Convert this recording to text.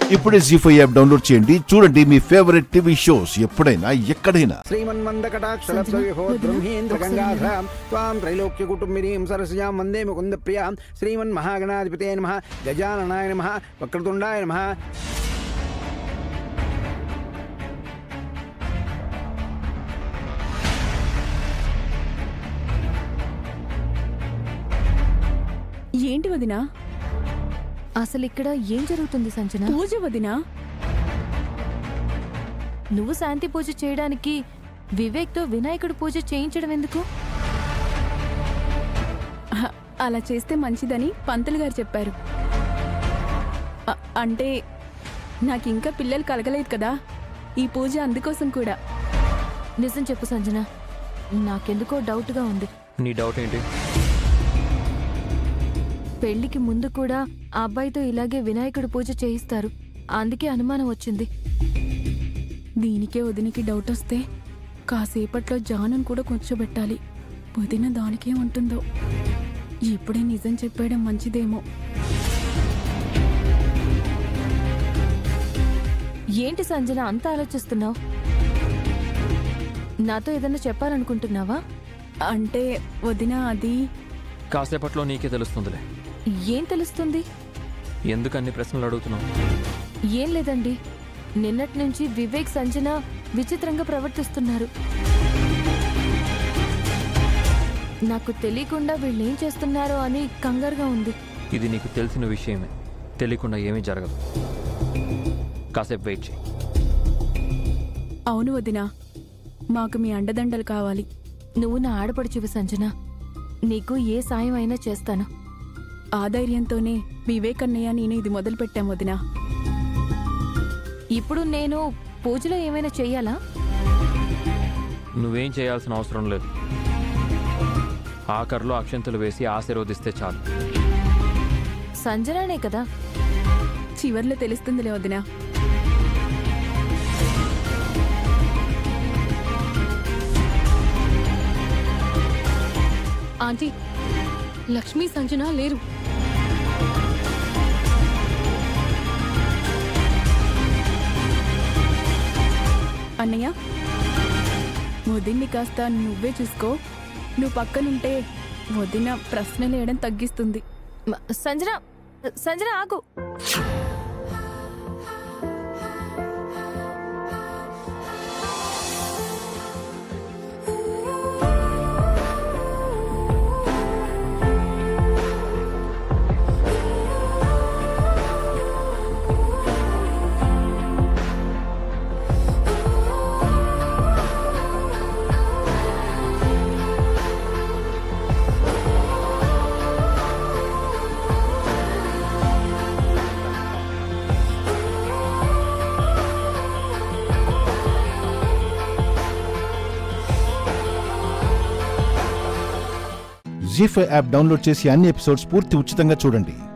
ఇప్పుడే G five app download చేయండి చూడండి మీ ఫేవరెట్ టీవీ షోస్ ఎప్పుడైనా ఎక్కడైనా శ్రీమన్మందకటాక్షలబ్ధవిహో బ్రహ్మేంద్ర గంగాధరాం త్వాం త్రైలోక్య కుటుంబినీం సరస్యాం వందే ముకుంద ప్రియాం శ్రీమన్మహాగణాధిపతే నమ గజాననాయ నమ వక్రతుండాయ నమ ఏంటి వదినా అసలు ఇక్కడ ఏం జరుగుతుంది సంజన పూజ వదినా నువ్వు శాంతి పూజ చేయడానికి వివేక్తో వినాయకుడు పూజ చేయించడం ఎందుకు అహ, అలా చేస్తే మంచిదని పంతులు గారు చెప్పారు అ- అంటే నాకు ఇంకా పిల్లలు కలగలేదు కదా ఈ పూజ అందుకోసం కూడా నిజం చెప్పు సంజన నాకెందుకో డౌట్గా ఉంది నీ డౌట్ ఏంటి పెళ్లికి ముందు కూడా ఆ అబ్బాయితో ఇలాగే వినాయకుడు పూజ చేయిస్తారు అందుకే అనుమానం వచ్చింది దీనికే వదినికి డౌట్ వస్తే కాసేపట్లో జానును కూడా కూర్చోబెట్టాలి వదిన దానికే ఉంటుందో ఇప్పుడే నిజం చెప్పేయడం మంచిదేమో ఏంటి సంజన అంత ఆలోచిస్తున్నావు నాతో ఏదైనా చెప్పాలనుకుంటున్నావా అంటే వదిన అది కాసేపట్లో నీకే తెలుస్తుందిలే ఏం తెలుస్తుంది ఎందుకు అన్ని ప్రశ్నలు అడుగుతున్నావు ఏం లేదండి నిన్నటి నుంచి వివేక్ సంజన విచిత్రంగా ప్రవర్తిస్తున్నారు నాకు తెలియకుండా వీళ్ళు ఏం చేస్తున్నారో అని కంగారుగా ఉంది ఇది నీకు తెలిసిన విషయమే తెలియకుండా ఏమీ జరగదు కాసేపు వెయిట్ చేయి అవును వదినా మాకు మీ అండదండలు కావాలి నువ్వు నా ఆడపడుచువి సంజన నీకు ఏ సాయం అయినా చేస్తాను ఆ ధైర్యంతోనే వివేక్ అన్నయ్య నేను ఇది మొదలు పెట్టాం వదినా ఇప్పుడు నేను పూజలో ఏమైనా చెయ్యాలా నువ్వేం చేయాల్సిన అవసరం లేదు ఆఖరిలో అక్షంతలు వేసి ఆశీర్వదిస్తే చాలు సంజనానే కదా చివర్లో తెలుస్తుందిలే వదినా ఆంటీ లక్ష్మీ సంజన లేరు అన్నయ్య వదిన్ని కాస్త నువ్వే చూసుకో నువ్వు పక్కనుంటే వదిన ప్రశ్నలు వేయడం తగ్గిస్తుంది మ- సంజన సంజన ఆగు జీ ఫైవ్ యాప్ డౌన్లోడ్ చేసి అన్ని ఎపిసోడ్స్ పూర్తి ఉచితంగా చూడండి